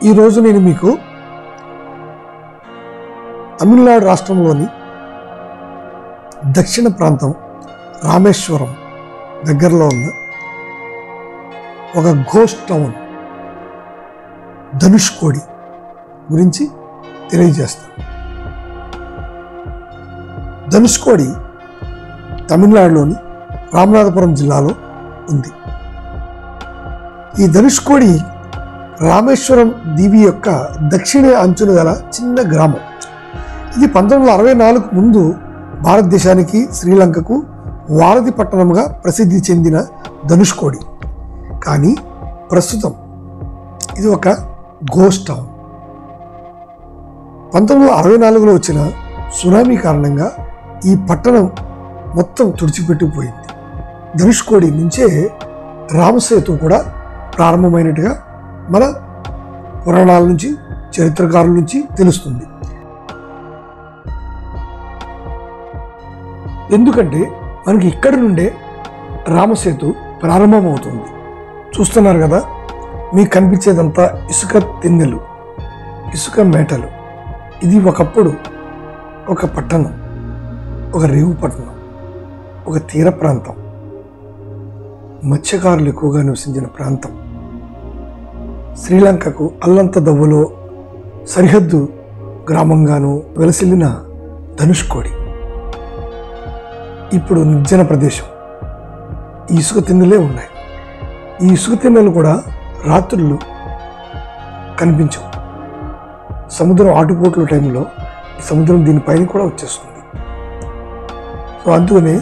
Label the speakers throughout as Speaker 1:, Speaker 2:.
Speaker 1: ఈరోజు నేను మీకు తమిళనాడు రాష్ట్రంలోని దక్షిణ ప్రాంతం రామేశ్వరం దగ్గరలో ఉన్న ఒక ఘోస్ట్ టౌన్ ధనుష్కోడి గురించి తెలియజేస్తాను ధనుష్కోడి తమిళనాడులోని రామనాథపురం జిల్లాలో ఉంది ఈ ధనుష్కోడి రామేశ్వరం దీవి యొక్క దక్షిణ అంచున గల చిన్న గ్రామం ఇది పంతొమ్మిది వందల అరవై నాలుగు ముందు భారతదేశానికి శ్రీలంకకు వారధి పట్టణంగా ప్రసిద్ధి చెందిన ధనుష్కోడి కానీ ప్రస్తుతం ఇది ఒక గోస్ట్ టౌన్ పంతొమ్మిది వందల అరవై నాలుగులో వచ్చిన సునామీ కారణంగా ఈ పట్టణం మొత్తం తుడిచిపెట్టుకుపోయింది ధనుష్కోడి నుంచే రామసేతు కూడా ప్రారంభమైనట్టుగా మన పురాణాల నుంచి చరిత్రకారుల నుంచి తెలుస్తుంది ఎందుకంటే మనకి ఇక్కడి నుండే రామసేతు ప్రారంభమవుతుంది చూస్తున్నారు కదా మీకు కనిపించేదంతా ఇసుక తిన్నెలు ఇసుక మేటలు ఇది ఒకప్పుడు ఒక పట్టణం ఒక రేవు పట్టణం ఒక తీర ప్రాంతం మత్స్యకారులు ఎక్కువగా నివసించిన ప్రాంతం శ్రీలంకకు అల్లంత దవ్వలో సరిహద్దు గ్రామంగాను వెలసిల్లిన ధనుష్కోడి ఇప్పుడు నిర్జన ప్రదేశం ఈ ఇసుక తిన్నెలే ఉన్నాయి ఈ ఇసుక తిన్నెలు కూడా రాత్రులు కనిపించవు సముద్రం ఆటుపోట్ల టైంలో ఈ సముద్రం దీనిపైన కూడా వచ్చేస్తుంది సో అందుకనే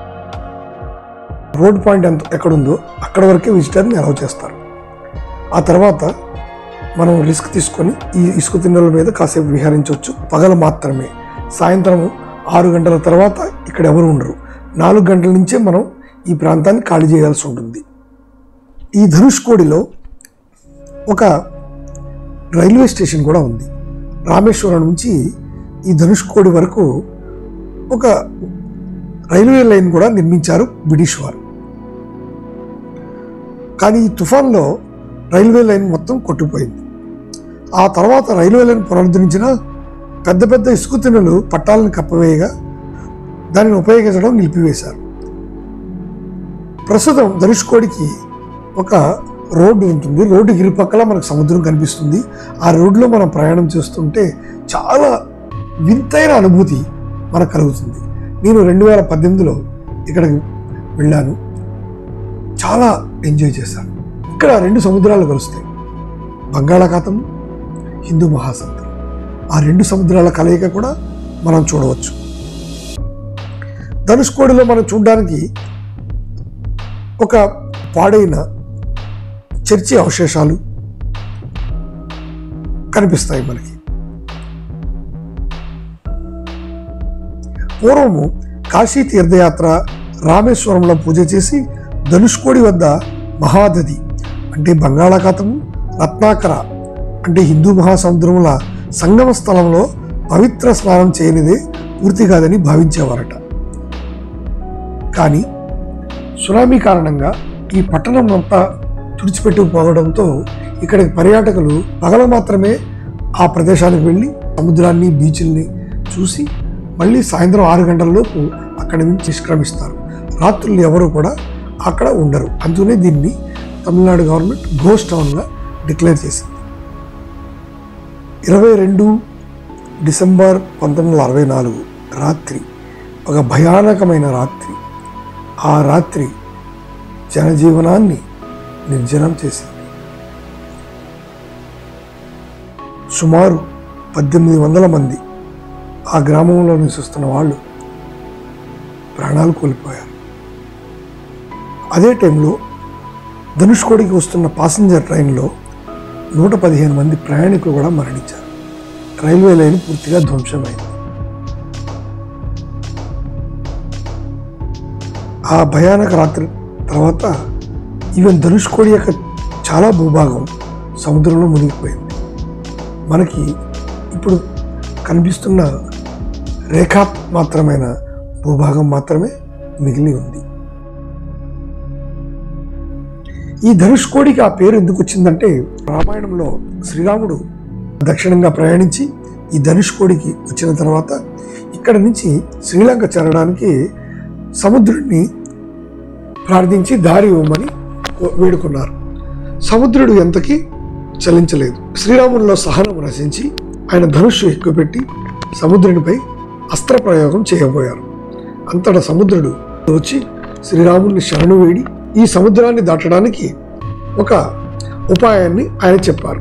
Speaker 1: రోడ్ పాయింట్ ఎంత ఎక్కడుందో అక్కడ వరకే విజిటర్ని అలౌ చేస్తారు ఆ తర్వాత మనం రిస్క్ తీసుకొని ఈ ఇసుక తిన్నెల మీద కాసేపు విహరించవచ్చు పగలు మాత్రమే సాయంత్రం ఆరు గంటల తర్వాత ఇక్కడ ఎవరు ఉండరు నాలుగు గంటల నుంచే మనం ఈ ప్రాంతాన్ని ఖాళీ చేయాల్సి ఉంటుంది ఈ ధనుష్కోడిలో ఒక రైల్వే స్టేషన్ కూడా ఉంది రామేశ్వరం నుంచి ఈ ధనుష్కోడి వరకు ఒక రైల్వే లైన్ కూడా నిర్మించారు బ్రిటిష్ వారు కానీ ఈ తుఫాన్లో రైల్వే లైన్ మొత్తం కొట్టుకుపోయింది ఆ తర్వాత రైల్వే లైన్ పునరుద్ధరించిన పెద్ద పెద్ద ఇసుక తిన్నెలు పట్టాలను కప్పవేయగా దానిని ఉపయోగించడం నిలిపివేశారు ప్రస్తుతం ధనుష్కోడికి ఒక రోడ్డు ఉంటుంది రోడ్డుకి ఇరుపక్కల మనకు సముద్రం కనిపిస్తుంది ఆ రోడ్లో మనం ప్రయాణం చేస్తుంటే చాలా వింతైన అనుభూతి మనకు కలుగుతుంది నేను రెండు వేల పద్దెనిమిదిలో ఇక్కడికి వెళ్ళాను చాలా ఎంజాయ్ చేశాను ఇక్కడ రెండు సముద్రాలు కలుస్తాయి బంగాళాఖాతం హిందూ మహాసముద్రం ఆ రెండు సముద్రాల కలయిక కూడా మనం చూడవచ్చు ధనుష్కోడిలో మనం చూడడానికి ఒక పాడైన చర్చి అవశేషాలు కనిపిస్తాయి మనకి పూర్వము కాశీ తీర్థయాత్ర రామేశ్వరంలో పూజ చేసి ధనుష్కోడి వద్ద మహాదది అంటే బంగాళాఖాతము రత్నాకర అంటే హిందూ మహాసముద్రముల సంగమ స్థలంలో పవిత్ర స్నానం చేయనిదే పూర్తి కాదని భావించేవారట కానీ సునామీ కారణంగా ఈ పట్టణం అంతా తుడిచిపెట్టుకుపోవడంతో ఇక్కడికి పర్యాటకులు పగల మాత్రమే ఆ ప్రదేశానికి వెళ్ళి సముద్రాన్ని బీచ్ల్ని చూసి మళ్ళీ సాయంత్రం ఆరు గంటల లోపు అక్కడి నుంచి నిష్క్రమిస్తారు రాత్రులు ఎవరు కూడా అక్కడ ఉండరు అందుకనే దీన్ని తమిళనాడు గవర్నమెంట్ గోస్ట్ టౌన్గా డిక్లేర్ చేసింది ఇరవై రెండు డిసెంబర్ పంతొమ్మిది వందల అరవై నాలుగు రాత్రి ఒక భయానకమైన రాత్రి ఆ రాత్రి జనజీవనాన్ని నిర్జనం చేసింది సుమారు పద్దెనిమిది వందల మంది ఆ గ్రామంలో నివసిస్తున్న వాళ్ళు ప్రాణాలు కోల్పోయారు అదే టైంలో ధనుష్కోడికి వస్తున్న పాసింజర్ ట్రైన్లో నూట పదిహేను మంది ప్రయాణికులు కూడా మరణించారు రైల్వే లైన్ పూర్తిగా ధ్వంసమైంది ఆ భయానక రాత్రి తర్వాత ఈవెన్ ధనుష్కోడి యొక్క చాలా భూభాగం సముద్రంలో మునిగిపోయింది మనకి ఇప్పుడు కనిపిస్తున్న రేఖా మాత్రమైన భూభాగం మాత్రమే మిగిలి ఉంది ఈ ధనుష్కోడికి ఆ పేరు ఎందుకు వచ్చిందంటే రామాయణంలో శ్రీరాముడు దక్షిణంగా ప్రయాణించి ఈ ధనుష్కోడికి వచ్చిన తర్వాత ఇక్కడ నుంచి శ్రీలంక చేరడానికి సముద్రుడిని ప్రార్థించి దారి ఇవ్వమని కో- వేడుకున్నారు సముద్రుడు ఎంతకి చలించలేదు శ్రీరామునిలో సహనం నశించి ఆయన ధనుస్సు ఎక్కుపెట్టి సముద్రునిపై అస్త్ర ప్రయోగం చేయబోయారు అంతటా సముద్రుడు వచ్చి శ్రీరాముని శరణు వేడి ఈ సముద్రాన్ని దాటడానికి ఒక ఉపాయాన్ని ఆయన చెప్పారు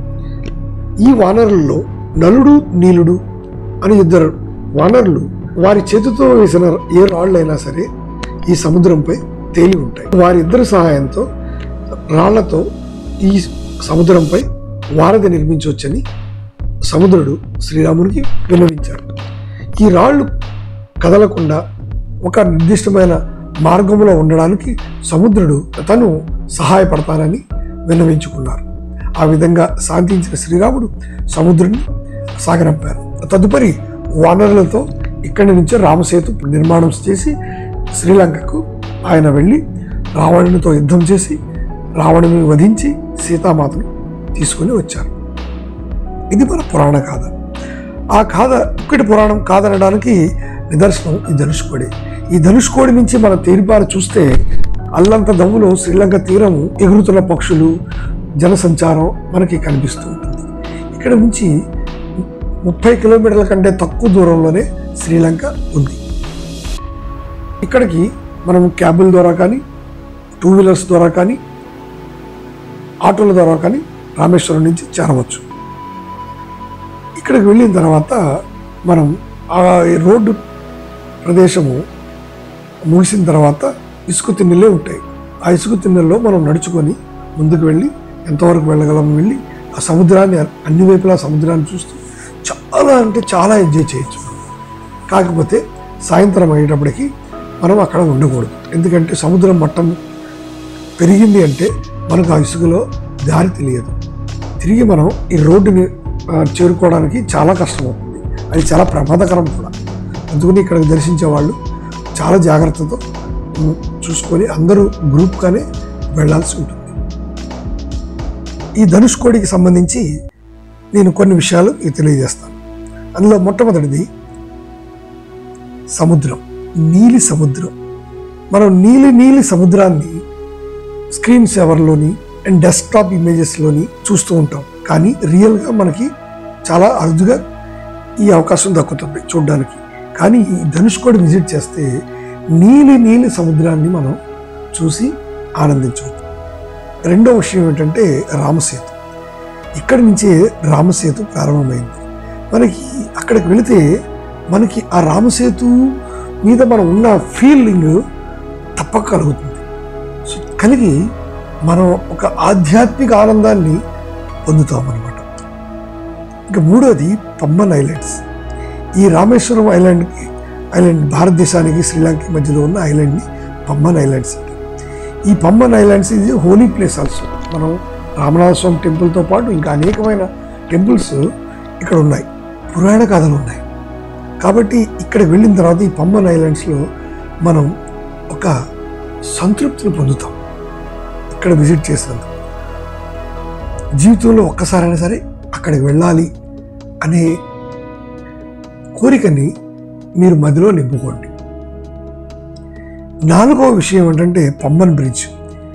Speaker 1: ఈ వానరుల్లో నలుడు నీలుడు అని ఇద్దరు వానరులు వారి చేతితో వేసిన ఏ రాళ్ళైనా సరే ఈ సముద్రంపై తేలి ఉంటాయి వారిద్దరి సహాయంతో రాళ్లతో ఈ సముద్రంపై వారధి నిర్మించవచ్చని సముద్రుడు శ్రీరామునికి విన్నవించాడు ఈ రాళ్ళు కదలకుండా ఒక నిర్దిష్టమైన మార్గంలో ఉండడానికి సముద్రుడు తను సహాయపడతానని విన్నవించుకున్నారు ఆ విధంగా శాంతించిన శ్రీరాముడు సముద్రుని సాగనంపారు తదుపరి వానరులతో ఇక్కడి నుంచే రామసేతు నిర్మాణం చేసి శ్రీలంకకు ఆయన వెళ్ళి రావణునితో యుద్ధం చేసి రావణుని వధించి సీతామాతను తీసుకుని వచ్చారు ఇది మన పురాణ గాథ ఆ గాథ ఒక్కటి పురాణం కాదనడానికి నిదర్శనం ఈ ధనుష్కోడి ఈ ధనుష్కోడి నుంచి మనం తేలిపారు చూస్తే అల్లంత దమ్ములో శ్రీలంక తీరం ఎగురుతున్న పక్షులు జనసంచారం మనకి కనిపిస్తూ ఉంటుంది ఇక్కడ నుంచి ముప్పై కిలోమీటర్ల కంటే తక్కువ దూరంలోనే శ్రీలంక ఉంది ఇక్కడికి మనం క్యాబుల ద్వారా కానీ టూ వీలర్స్ ద్వారా కానీ ఆటోల ద్వారా కానీ రామేశ్వరం నుంచి చేరవచ్చు ఇక్కడికి వెళ్ళిన తర్వాత మనం ఆ రోడ్డు ప్రదేశము ముగిసిన తర్వాత ఇసుక తిన్నెలే ఉంటాయి ఆ ఇసుక తిన్నెల్లో మనం నడుచుకొని ముందుకు వెళ్ళి ఎంతవరకు వెళ్ళగలం వెళ్ళి ఆ సముద్రాన్ని అన్ని వైపులా సముద్రాన్ని చూస్తూ చాలా అంటే చాలా ఎంజాయ్ చేయొచ్చు కాకపోతే సాయంత్రం అయ్యేటప్పటికి మనం అక్కడ ఉండకూడదు ఎందుకంటే సముద్రం మట్టం పెరిగింది అంటే మనకు ఆ ఇసుకలో దారి తెలియదు తిరిగి మనం ఈ రోడ్డుని ఆ, చేరుకోవడానికి చాలా కష్టం అవుతుంది అది చాలా ప్రమాదకరం కూడా అందుకని ఇక్కడికి దర్శించే వాళ్ళు చాలా జాగ్రత్తతో ఉమ్, చూసుకొని అందరూ గ్రూప్గానే వెళ్ళాల్సి ఉంటుంది ఈ ధనుష్కోడికి సంబంధించి నేను కొన్ని విషయాలు మీకు తెలియజేస్తాను అందులో మొట్టమొదటిది సముద్రం నీలి సముద్రం మనం నీలి నీలి సముద్రాన్ని స్క్రీన్ సేవర్లోని అండ్ డెస్క్టాప్ ఇమేజెస్లోని చూస్తూ ఉంటాం కానీ రియల్గా మనకి చాలా అరుదుగా ఈ అవకాశం దక్కుతుంది చూడడానికి కానీ ఈ ధనుష్కోడి విజిట్ చేస్తే నీలి నీలి సముద్రాన్ని మనం చూసి ఆనందించవచ్చు రెండో విషయం ఏంటంటే రామసేతు ఇక్కడి నుంచే రామసేతు ప్రారంభమైంది మనకి అక్కడికి వెళితే మనకి ఆ రామసేతు మీద మనం ఉన్న ఫీలింగ్ తప్పక కలుగుతుంది సో కలిగి మనం ఒక ఆధ్యాత్మిక ఆనందాన్ని పొందుతాం అనమాట ఇంకా మూడోది పమ్మన్ ఐలాండ్స్ ఈ రామేశ్వరం ఐలాండ్కి ఐలాండ్ భారతదేశానికి శ్రీలంక మధ్యలో ఉన్న ఐలాండ్ని పమ్మన్ ఐలాండ్స్ అంటారు ఈ పమ్మన్ ఐలాండ్స్ ఇది హోలీ ప్లేస్ ఆల్సో మనం రామనాథ స్వామి టెంపుల్తో పాటు ఇంకా అనేకమైన టెంపుల్స్ ఇక్కడ ఉన్నాయి పురాణ కథలు ఉన్నాయి కాబట్టి ఇక్కడికి వెళ్ళిన తర్వాత ఈ పమ్మన్ ఐలాండ్స్లో మనం ఒక సంతృప్తిని పొందుతాం ఇక్కడ విజిట్ చేసినందుకు జీవితంలో ఒక్కసారైనా సరే అక్కడికి వెళ్ళాలి అనే కోరికని మీరు మదిలో నింపుకోండి నాలుగవ విషయం ఏంటంటే పమ్మన్ బ్రిడ్జ్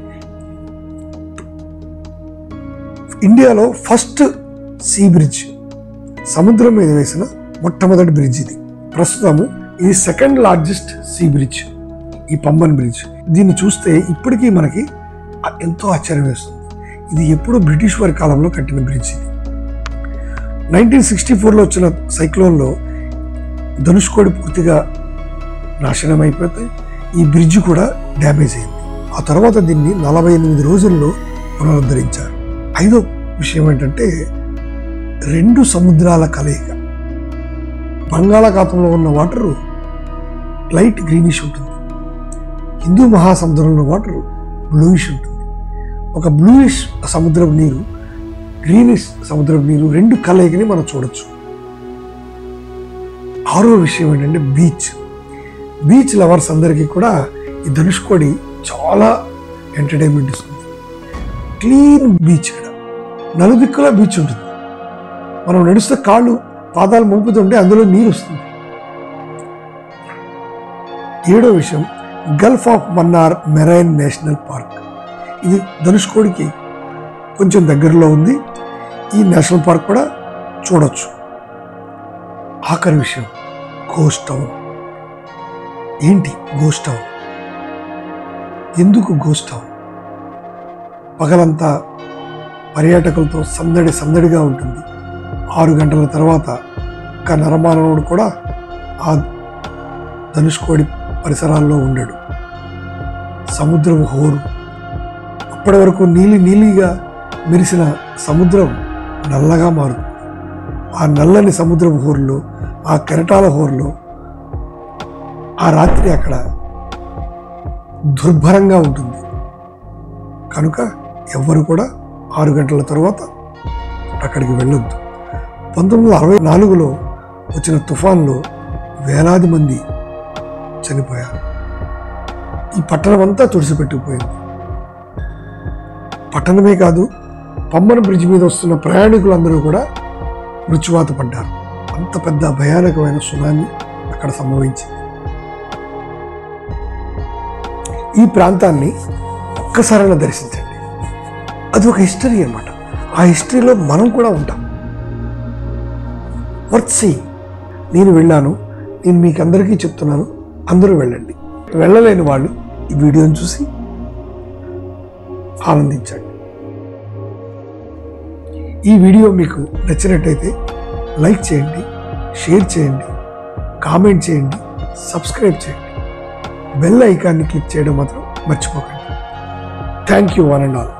Speaker 1: ఇండియాలో ఫస్ట్ సీ బ్రిడ్జ్ సముద్రం మీద వేసిన మొట్టమొదటి బ్రిడ్జ్ ఇది ప్రస్తుతము ఇది సెకండ్ లార్జెస్ట్ సీ బ్రిడ్జ్ ఈ పంబన్ బ్రిడ్జ్ దీన్ని చూస్తే ఇప్పటికీ మనకి ఆ- ఎంతో ఆశ్చర్యం వేస్తుంది ఇది ఎప్పుడూ బ్రిటిష్ వారి కాలంలో కట్టిన బ్రిడ్జ్ ఇది నైన్టీన్ సిక్స్టీ ఫోర్లో వచ్చిన సైక్లోన్లో ధనుష్కోడి పూర్తిగా నాశనం అయిపోతే ఈ బ్రిడ్జ్ కూడా డ్యామేజ్ అయింది ఆ తర్వాత దీన్ని నలభై ఎనిమిది రోజుల్లో పునరుద్ధరించారు ఐదో విషయం ఏంటంటే రెండు సముద్రాల కలయిక బంగాళాఖాతంలో ఉన్న వాటరు లైట్ గ్రీనిష్ ఉంటుంది హిందూ మహాసముద్రంలో వాటర్ బ్లూయిష్ ఉంటుంది ఒక బ్లూయిష్ సముద్రపు నీరు గ్రీనిష్ సముద్రపు నీరు రెండు కలయికని మనం చూడొచ్చు ఆరో విషయం ఏంటంటే బీచ్ బీచ్ లవర్స్ అందరికీ కూడా ఈ ధనుష్కోడి చాలా ఎంటర్టైన్మెంట్ ఇస్తుంది క్లీన్ బీచ్ ఇక్కడ నలుదిక్కులా బీచ్ ఉంటుంది మనం నడుస్తే కాళ్ళు పాదాలు మోపుతుంటే అందులో నీరు వస్తుంది ఏడో విషయం gulf of Mannar marine national park ఇది ధనుష్కోడికి కొంచెం దగ్గరలో ఉంది ఈ నేషనల్ పార్క్ కూడా చూడొచ్చు ఆఖరి విషయం గోస్ట్ టౌన్ ఏంటి గోస్ట్ టౌన్ ఎందుకు గోస్ట్ టౌన్ పగలంతా పర్యాటకులతో సందడి సందడిగా ఉంటుంది ఆరు గంటల తర్వాత ఒక నరమానవుడు కూడా ఆ ధనుష్కోడి పరిసరాల్లో ఉండడు సముద్రం హోరు అప్పటి వరకు నీలి నీలిగా మెరిసిన సముద్రం నల్లగా మారుతుంది ఆ నల్లని సముద్రం హోరులో ఆ కెరటాల హోరులో ఆ రాత్రి అక్కడ దుర్భరంగా ఉంటుంది కనుక ఎవ్వరు కూడా ఆరు గంటల తర్వాత అక్కడికి వెళ్ళొద్దు పంతొమ్మిది వందల అరవై నాలుగులో వచ్చిన తుఫాన్లో వేలాది మంది చనిపోయారు ఈ పట్టణం అంతా తుడిసిపెట్టుకుపోయింది పట్టణమే కాదు పమ్మన బ్రిడ్జ్ మీద వస్తున్న ప్రయాణికులందరూ కూడా మృత్యువాత పడ్డారు అంత పెద్ద భయానకమైన సునామీ అక్కడ సంభవించింది ఈ ప్రాంతాన్ని ఒక్కసారైనా దర్శించండి అది ఒక హిస్టరీ అన్నమాట ఆ హిస్టరీలో మనం కూడా ఉంటాం వర్త్ సీ నేను వెళ్ళాను నేను మీకు అందరికీ చెప్తున్నాను అందరూ వెళ్ళండి వెళ్ళలేని వాళ్ళు ఈ వీడియోని చూసి ఆనందించండి ఈ వీడియో మీకు నచ్చినట్టయితే లైక్ చేయండి షేర్ చేయండి కామెంట్ చేయండి సబ్స్క్రైబ్ చేయండి బెల్ ఐకాన్ని క్లిక్ చేయడం మాత్రం మర్చిపోకండి thank you one and all